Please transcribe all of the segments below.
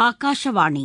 ஆகாஷவாணி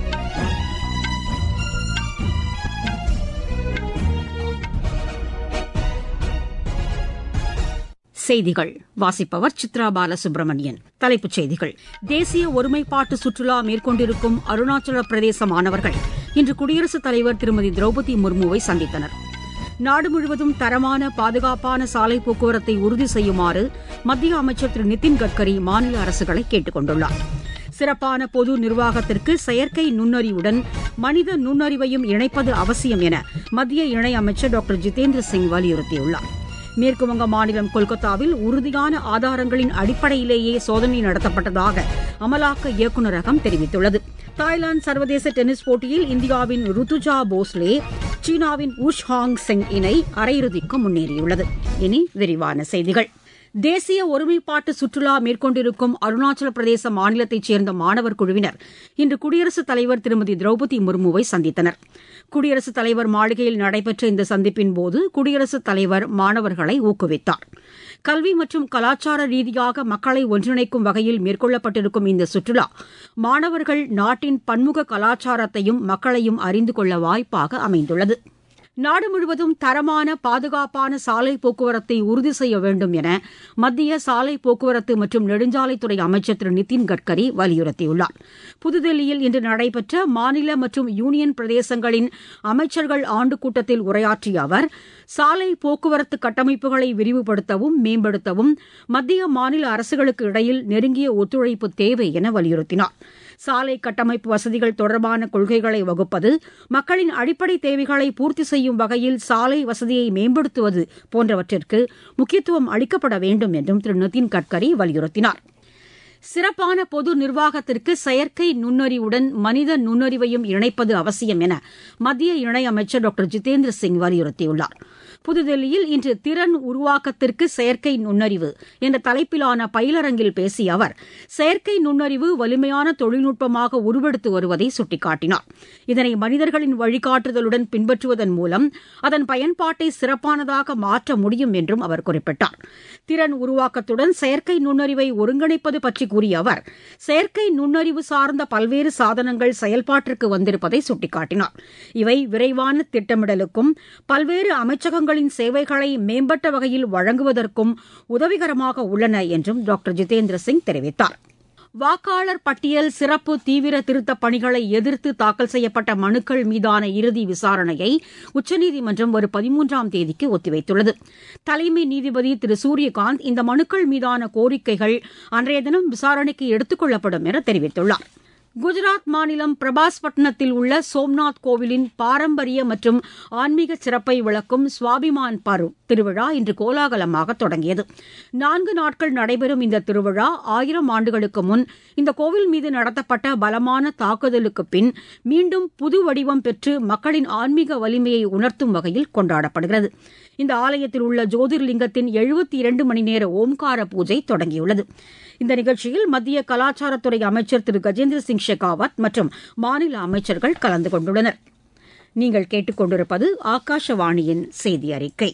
செய்திகள் வாசிப்பவர் சித்ரா பாலசுப்ரமணியன் தலைப்புச் செய்திகள் தேசிய ஒருமைப்பாட்டு சுற்றுலா மேற்கொண்டிருக்கும் அருணாச்சல பிரதேச மாணவர்கள் இன்று குடியரசுத் தலைவர் திருமதி திரௌபதி முர்முவை சந்தித்தனர் நாடு முழுவதும் தரமான பாதுகாப்பான சாலை போக்குவரத்தை உறுதி செய்யுமாறு மத்திய அமைச்சர் திரு நிதின் கட்கரி மாநில அரசுகளை கேட்டுக் கொண்டுள்ளார் சிறப்பான பொது நிர்வாகத்திற்கு செயற்கை நுண்ணறிவுடன் மனித நுண்ணறிவையும் இணைப்பது அவசியம் என மத்திய இணையமைச்சர் டாக்டர் ஜிதேந்திர சிங் வலியுறுத்தியுள்ளார் மேற்குவங்க மாநிலம் கொல்கத்தாவில் உறுதியான ஆதாரங்களின் அடிப்படையிலேயே சோதனை நடத்தப்பட்டதாக அமலாக்க இயக்குநரகம் தெரிவித்துள்ளது தாய்லாந்து சர்வதேச டென்னிஸ் போட்டியில் இந்தியாவின் ருத்துஜா போஸ்லே சீனாவின் உஷ் ஹாங் செங் இணை அரையிறுதிக்கு முன்னேறியுள்ளது இனி விரிவான செய்திகள் தேசிய ஒருமைப்பாட்டு சுற்றுலா மேற்கொண்டிருக்கும் அருணாச்சல பிரதேச மாநிலத்தைச் சேர்ந்த மாணவர் குழுவினர் இன்று குடியரசுத் தலைவர் திருமதி திரௌபதி முர்முவை சந்தித்தனர் குடியரசுத் தலைவர் மாளிகையில் நடைபெற்ற இந்த சந்திப்பின்போது குடியரசுத் தலைவர் மாணவர்களை ஊக்குவித்தார் கல்வி மற்றும் கலாச்சார ரீதியாக மக்களை ஒன்றிணைக்கும் வகையில் மேற்கொள்ளப்பட்டிருக்கும் இந்த சுற்றுலா மாணவர்கள் நாட்டின் பன்முக கலாச்சாரத்தையும் மக்களையும் அறிந்து கொள்ள வாய்ப்பாக அமைந்துள்ளது நாடு முழுவதும் தரமான பாதுகாப்பான சாலை போக்குவரத்தை உறுதி செய்ய வேண்டும் என மத்திய சாலை போக்குவரத்து மற்றும் நெடுஞ்சாலைத்துறை அமைச்சர் திரு நிதின் கட்கரி வலியுறுத்தியுள்ளார் புதுதில்லியில் இன்று நடைபெற்ற மாநில மற்றும் யூனியன் பிரதேசங்களின் அமைச்சர்கள் ஆண்டு கூட்டத்தில் உரையாற்றிய அவர் சாலை போக்குவரத்து கட்டமைப்புகளை விரிவுபடுத்தவும் மேம்படுத்தவும் மத்திய மாநில அரசுகளுக்கு இடையில் நெருங்கிய ஒத்துழைப்பு தேவை என வலியுறுத்தினார் சாலை கட்டமைப்பு வசதிகள் தொடர்பான கொள்கைகளை வகுப்பது மக்களின் அடிப்படை தேவைகளை பூர்த்தி செய்யும் வகையில் சாலை வசதியை மேம்படுத்துவது போன்றவற்றிற்கு முக்கியத்துவம் அளிக்கப்பட வேண்டும் என்றும் திரு நிதின் கட்கரி வலியுறுத்தினார் சிறப்பான பொது நிர்வாகத்திற்கு செயற்கை நுண்ணறிவுடன் மனித நுண்ணறிவையும் இணைப்பது அவசியம் என மத்திய இணையமைச்சர் டாக்டர் ஜிதேந்திர சிங் வலியுறுத்தியுள்ளார் புதுதில்லியில் இன்று திறன் உருவாக்கத்திற்கு செயற்கை நுண்ணறிவு என்ற தலைப்பிலான பயிலரங்கில் பேசிய அவர் செயற்கை நுண்ணறிவு வலிமையான தொழில்நுட்பமாக உருவெடுத்து வருவதை சுட்டிக்காட்டினார் இதனை மனிதர்களின் வழிகாட்டுதலுடன் பின்பற்றுவதன் மூலம் அதன் பயன்பாட்டை சிறப்பானதாக மாற்ற முடியும் என்றும் அவர் குறிப்பிட்டார் திறன் உருவாக்கத்துடன் செயற்கை நுண்ணறிவை ஒருங்கிணைப்பது பற்றி கூறிய அவர் செயற்கை நுண்ணறிவு சார்ந்த பல்வேறு சாதனங்கள் செயல்பாட்டிற்கு வந்திருப்பதை சுட்டிக்காட்டினார் இவை விரைவான திட்டமிடலுக்கும் பல்வேறு அமைச்சகங்கள் மக்களின் சேவைகளை மேம்பட்ட வகையில் வழங்குவதற்கும் உதவிகரமாக உள்ளன என்றும் டாக்டர் ஜிதேந்திர சிங் தெரிவித்தார் வாக்காளர் பட்டியல் சிறப்பு தீவிர திருத்தப் பணிகளை எதிர்த்து தாக்கல் செய்யப்பட்ட மனுக்கள் மீதான இறுதி விசாரணையை உச்சநீதிமன்றம் வரும் பதிமூன்றாம் தேதிக்கு ஒத்திவைத்துள்ளது தலைமை நீதிபதி திரு சூரியகாந்த் இந்த மனுக்கள் மீதான கோரிக்கைகள் அன்றைய தினம் விசாரணைக்கு எடுத்துக் கொள்ளப்படும் என தெரிவித்துள்ளார் குஜராத் மாநிலம் பிரபாஸ்பட்டினத்தில் உள்ள சோம்நாத் கோவிலின் பாரம்பரிய மற்றும் ஆன்மீக சிறப்பை விளக்கும் சுவாபிமான் பரு திருவிழா இன்று கோலாகலமாக தொடங்கியது நான்கு நாட்கள் நடைபெறும் இந்த திருவிழா ஆயிரம் ஆண்டுகளுக்கு முன் இந்த கோவில் மீது நடத்தப்பட்ட பலமான தாக்குதலுக்கு பின் மீண்டும் புது வடிவம் பெற்று மக்களின் ஆன்மீக வலிமையை உணர்த்தும் வகையில் கொண்டாடப்படுகிறது இந்த ஆலயத்தில் உள்ள ஜோதிர்லிங்கத்தின் எழுபத்தி இரண்டு மணி நேர ஓம்கார பூஜை தொடங்கியுள்ளது இந்த நிகழ்ச்சியில் மத்திய கலாச்சாரத்துறை அமைச்சர் திரு கஜேந்திர சிங் ஷெகாவத் மற்றும் மாநில அமைச்சர்கள் கலந்து கொண்டுள்ளனர் நீங்கள் கேட்டுக்கொண்டிருப்பது ஆகாஷவாணியின் செய்தி அறிக்கை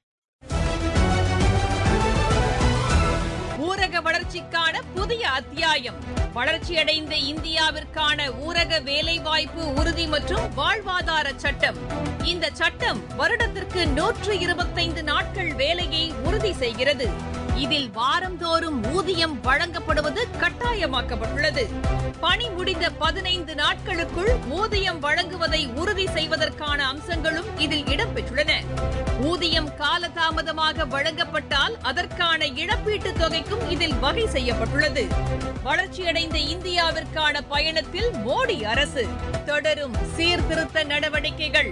ஊரக வளர்ச்சிக்கான புதிய அத்தியாயம் வளர்ச்சியடைந்த இந்தியாவிற்கான ஊரக வேலைவாய்ப்பு உறுதி மற்றும் வாழ்வாதார சட்டம் இந்த சட்டம் வருடத்திற்கு நூற்று இருபத்தைந்து நாட்கள் வேலையை உறுதி செய்கிறது இதில் வாரந்தோறும் ஊதியம் வழங்கப்படுவது கட்டாயமாக்கப்பட்டுள்ளது பணி முடிந்த பதினைந்து நாட்களுக்குள் ஊதியம் வழங்குவதை உறுதி செய்வதற்கான அம்சங்களும் இதில் இடம்பெற்றுள்ளன ஊதியம் காலதாமதமாக வழங்கப்பட்டால் அதற்கான இழப்பீட்டுத் தொகைக்கும் இதில் வகை செய்யப்பட்டுள்ளது வளர்ச்சியடைந்த இந்தியாவிற்கான பயணத்தில் மோடி அரசு தொடரும் சீர்திருத்த நடவடிக்கைகள்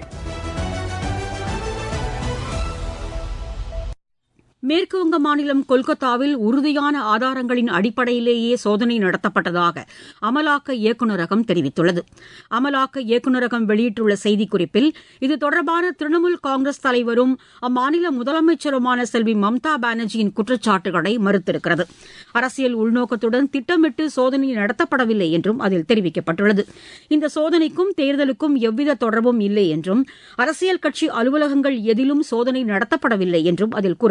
மேற்குவங்க மாநிலம் கொல்கத்தாவில் உறுதியான ஆதாரங்களின் அடிப்படையிலேயே சோதனை நடத்தப்பட்டதாக அமலாக்க இயக்குநரகம் தெரிவித்துள்ளது அமலாக்க இயக்குநரகம் வெளியிட்டுள்ள செய்திக்குறிப்பில் இது தொடர்பான திரிணாமுல் காங்கிரஸ் தலைவரும் அம்மாநில முதலமைச்சருமான செல்வி மம்தா பானர்ஜியின் குற்றச்சாட்டுகளை மறுத்திருக்கிறது அரசியல் உள்நோக்கத்துடன் திட்டமிட்டு சோதனை நடத்தப்படவில்லை என்றும் அதில் தெரிவிக்கப்பட்டுள்ளது இந்த சோதனைக்கும் தேர்தலுக்கும் எவ்வித தொடர்பும் இல்லை என்றும் அரசியல் கட்சி அலுவலகங்கள் எதிலும் சோதனை நடத்தப்படவில்லை என்றும் அதில் கூறப்பட்டுள்ளது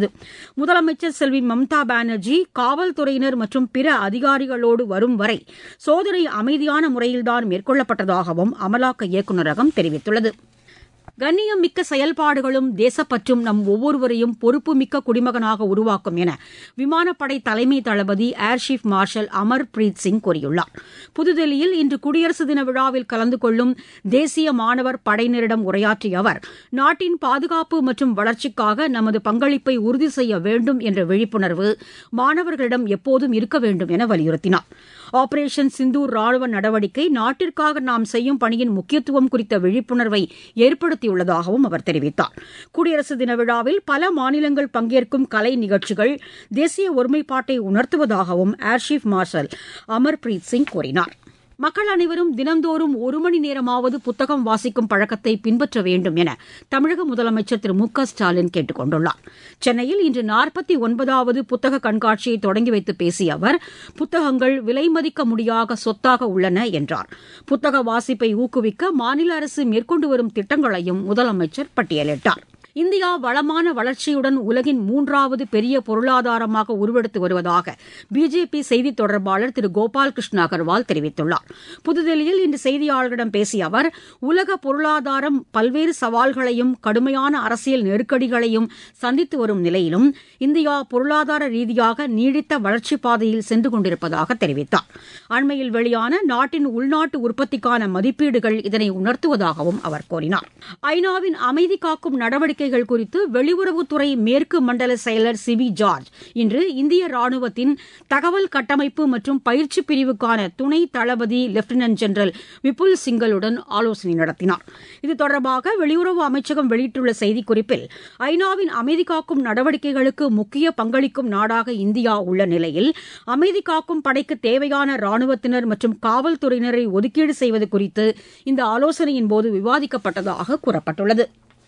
தெரிவித்துள்ளது முதலமைச்சர் செல்வி மம்தா பானர்ஜி காவல்துறையினர் மற்றும் பிற அதிகாரிகளோடு வரும் வரை சோதனை அமைதியான முறையில்தான் மேற்கொள்ளப்பட்டதாகவும் அமலாக்க இயக்குநரகம் தெரிவித்துள்ளது கண்ணியம் மிக்க செயல்பாடுகளும் தேசப்பற்றும் நம் ஒவ்வொருவரையும் பொறுப்புமிக்க குடிமகனாக உருவாக்கும் என விமானப்படை தலைமை தளபதி air chief marshal Amarpreet Singh கூறியுள்ளார் புதுதில்லியில் இன்று குடியரசு தின விழாவில் கலந்து கொள்ளும் தேசிய மாணவர் படையினரிடம் உரையாற்றிய அவர் நாட்டின் பாதுகாப்பு மற்றும் வளர்ச்சிக்காக நமது பங்களிப்பை உறுதி செய்ய வேண்டும் என்ற விழிப்புணர்வு மாணவர்களிடம் எப்போதும் இருக்க வேண்டும் என வலியுறுத்தினார் ஆபரேஷன் சிந்தூர் ராணுவ நடவடிக்கை நாட்டிற்காக நாம் செய்யும் பணியின் முக்கியத்துவம் குறித்த விழிப்புணர்வை ஏற்படுத்தியுள்ளதாகவும் அவர் தெரிவித்தார் குடியரசு தின விழாவில் பல மாநிலங்கள் பங்கேற்கும் கலை நிகழ்ச்சிகள் தேசிய ஒருமைப்பாட்டை உணர்த்துவதாகவும் air chief marshal Amarpreet Singh கூறினார் மக்கள் அனைவரும் தினந்தோறும் ஒரு மணி நேரமாவது புத்தகம் வாசிக்கும் பழக்கத்தை பின்பற்ற வேண்டும் என தமிழக முதலமைச்சர் திரு மு க ஸ்டாலின் கேட்டுக் கொண்டுள்ளார் சென்னையில் இன்று நாற்பத்தி ஒன்பதாவது புத்தக கண்காட்சியை தொடங்கி வைத்து பேசிய அவர் புத்தகங்கள் விலை மதிக்க முடியாத சொத்தாக உள்ளன என்றார் புத்தக வாசிப்பை ஊக்குவிக்க மாநில அரசு மேற்கொண்டு வரும் திட்டங்களையும் முதலமைச்சர் பட்டியலிட்டார் இந்தியா வளமான வளர்ச்சியுடன் உலகின் மூன்றாவது பெரிய பொருளாதாரமாக உருவெடுத்து வருவதாக பிஜேபி செய்தித் தொடர்பாளர் திரு கோபால் கிருஷ்ண அகர்வால் தெரிவித்துள்ளார் புதுதில்லியில் இன்று செய்தியாளர்களிடம் பேசிய அவர் உலக பொருளாதாரம் பல்வேறு சவால்களையும் கடுமையான அரசியல் நெருக்கடிகளையும் சந்தித்து வரும் நிலையிலும் இந்தியா பொருளாதார ரீதியாக நீடித்த வளர்ச்சிப் பாதையில் சென்று கொண்டிருப்பதாக தெரிவித்தார் அண்மையில் வெளியான நாட்டின் உள்நாட்டு உற்பத்திக்கான மதிப்பீடுகள் இதனை உணர்த்துவதாகவும் அவர் கூறினார் ஐநாவின் அமைதி காக்கும் நடவடிக்கை நடவடிக்கைகள் குறித்து வெளியுறவுத்துறை மேற்கு மண்டல செயலர் சிபி ஜார்ஜ் இன்று இந்திய ராணுவத்தின் தகவல் கட்டமைப்பு மற்றும் பயிற்சி பிரிவுக்கான துணை தளபதி லெப்டினன்ட் ஜெனரல் விபுல் சிங்கலுடன் ஆலோசனை நடத்தினார் இது தொடர்பாக வெளியுறவு அமைச்சகம் வெளியிட்டுள்ள செய்திக்குறிப்பில் ஐநாவின் அமைதி காக்கும் நடவடிக்கைகளுக்கு முக்கிய பங்களிக்கும் நாடாக இந்தியா உள்ள நிலையில் அமைதி காக்கும் படைக்கு தேவையான ராணுவத்தினர் மற்றும் காவல்துறையினரை ஒதுக்கீடு செய்வது குறித்து இந்த ஆலோசனையின் போது விவாதிக்கப்பட்டதாக கூறப்பட்டுள்ளது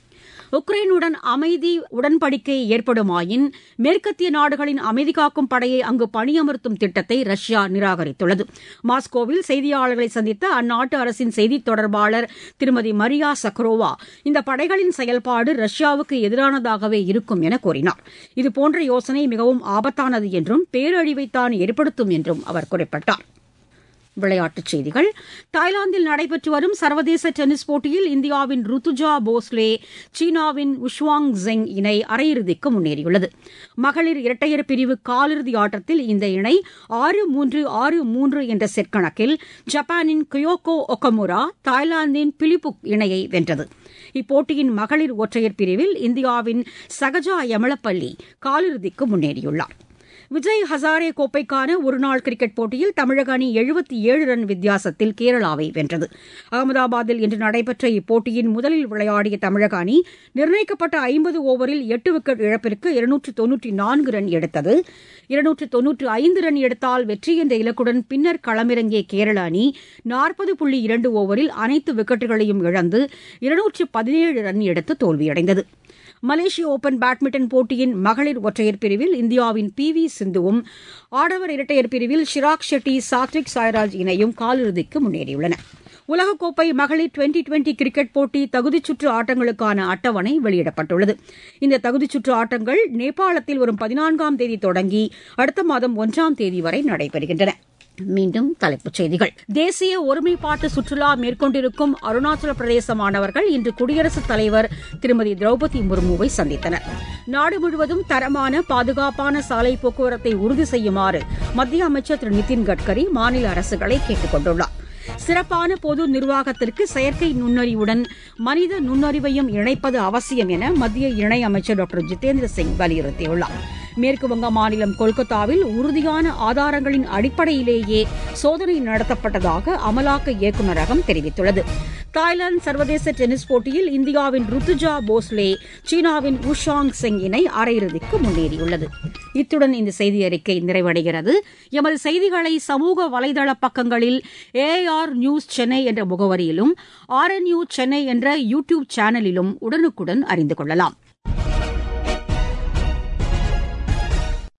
உக்ரைனுடன் அமைதி உடன்படிக்கை ஏற்படுமாயின் மேற்கத்திய நாடுகளின் அமைதி காக்கும் படையை அங்கு பணியமர்த்தும் திட்டத்தை ரஷ்யா நிராகரித்துள்ளது மாஸ்கோவில் செய்தியாளர்களை சந்தித்த அந்நாட்டு அரசின் செய்தித் தொடர்பாளர் திருமதி மரியா சக்ரோவா இந்த படைகளின் செயல்பாடு ரஷ்யாவுக்கு எதிரானதாகவே இருக்கும் என கூறினார் இதுபோன்ற யோசனை மிகவும் ஆபத்தானது என்றும் பேரழிவைத்தான் ஏற்படுத்தும் என்றும் அவர் குறிப்பிட்டார் விளையாட்டுச் செய்திகள் தாய்லாந்தில் நடைபெற்று வரும் சர்வதேச டென்னிஸ் போட்டியில் இந்தியாவின் ருத்துஜா போஸ்லே சீனாவின் உஷ்வாங் ஜெங் இணை அரையிறுதிக்கு முன்னேறியுள்ளது மகளிர் இரட்டையர் பிரிவு காலிறுதி ஆட்டத்தில் இந்த இணை ஆறு மூன்று ஆறு மூன்று என்ற செட் கணக்கில் ஜப்பானின் கியோகோ ஒகமுரா தாய்லாந்தின் பிலிப்புக் இணையை வென்றது இப்போட்டியின் மகளிர் ஒற்றையர் பிரிவில் இந்தியாவின் சகஜா யமலப்பள்ளி காலிறுதிக்கு முன்னேறியுள்ளார் விஜய் ஹசாரே கோப்பைக்கான ஒருநாள் கிரிக்கெட் போட்டியில் தமிழக அணி எழுபத்தி ஏழு ரன் வித்தியாசத்தில் கேரளாவை வென்றது அகமதாபாத்தில் இன்று நடைபெற்ற இப்போட்டியின் முதலில் விளையாடிய தமிழக அணி நிர்ணயிக்கப்பட்ட ஐம்பது ஓவரில் எட்டு விக்கெட் இழப்பிற்கு இருநூற்று தொன்னூற்றி நான்கு ரன் எடுத்தது இருநூற்று தொன்னூற்று ஐந்து ரன் எடுத்தால் வெற்றி என்ற இலக்குடன் பின்னர் களமிறங்கிய கேரள அணி நாற்பது புள்ளி இரண்டு ஓவரில் அனைத்து விக்கெட்டுகளையும் இழந்து இருநூற்று பதினேழு ரன் எடுத்து தோல்வியடைந்தது மலேசிய ஓபன் பேட்மிண்டன் போட்டியின் மகளிர் ஒற்றையர் பிரிவில் இந்தியாவின் பி வி சிந்துவும் ஆடவர் இரட்டையர் பிரிவில் ஷிராக் ஷெட்டி சாத்விக் சாய்ராஜ் இணையும் காலிறுதிக்கு முன்னேறியுள்ளன உலகக்கோப்பை மகளிர் டுவெண்டி டுவெண்டி கிரிக்கெட் போட்டி தகுதிச்சுற்று ஆட்டங்களுக்கான அட்டவணை வெளியிடப்பட்டுள்ளது இந்த தகுதிச்சுற்று ஆட்டங்கள் நேபாளத்தில் வரும் பதினான்காம் தேதி தொடங்கி அடுத்த மாதம் ஒன்றாம் தேதி வரை நடைபெறுகின்றன மீண்டும் தலைப்புச் செய்திகள் தேசிய ஒருமைப்பாட்டு சுற்றுலா மேற்கொண்டிருக்கும் அருணாச்சல பிரதேச மாணவர்கள் இன்று குடியரசுத் தலைவர் திருமதி திரௌபதி முர்முவை சந்தித்தனர் நாடு முழுவதும் தரமான பாதுகாப்பான சாலை போக்குவரத்தை உறுதி செய்யுமாறு மத்திய அமைச்சர் திரு நிதின் கட்கரி மாநில அரசுகளை கேட்டுக் கொண்டுள்ளார் சிறப்பான பொது நிர்வாகத்திற்கு செயற்கை நுண்ணறிவுடன் மனித நுண்ணறிவையும் இணைப்பது அவசியம் என மத்திய இணையமைச்சர் டாக்டர் ஜிதேந்திர சிங் வலியுறுத்தியுள்ளார் மேற்குவங்க மாநிலம் கொல்கத்தாவில் உறுதியான ஆதாரங்களின் அடிப்படையிலேயே சோதனை நடத்தப்பட்டதாக அமலாக்க இயக்குநரகம் தெரிவித்துள்ளது தாய்லாந்து சர்வதேச டென்னிஸ் போட்டியில் இந்தியாவின் ருத்துஜா போஸ்லே சீனாவின் உஷாங் செங் இணை அரையிறுதிக்கு முன்னேறியுள்ளது இத்துடன் இந்த செய்தி அறிக்கை நிறைவடைகிறது எமது செய்திகளை சமூக வலைதள பக்கங்களில் ஏஆர் நியூஸ் சென்னை என்ற முகவரியிலும் ஆர்என்யூ சென்னை என்ற யூ டியூப் சேனலிலும் உடனுக்குடன் அறிந்து கொள்ளலாம்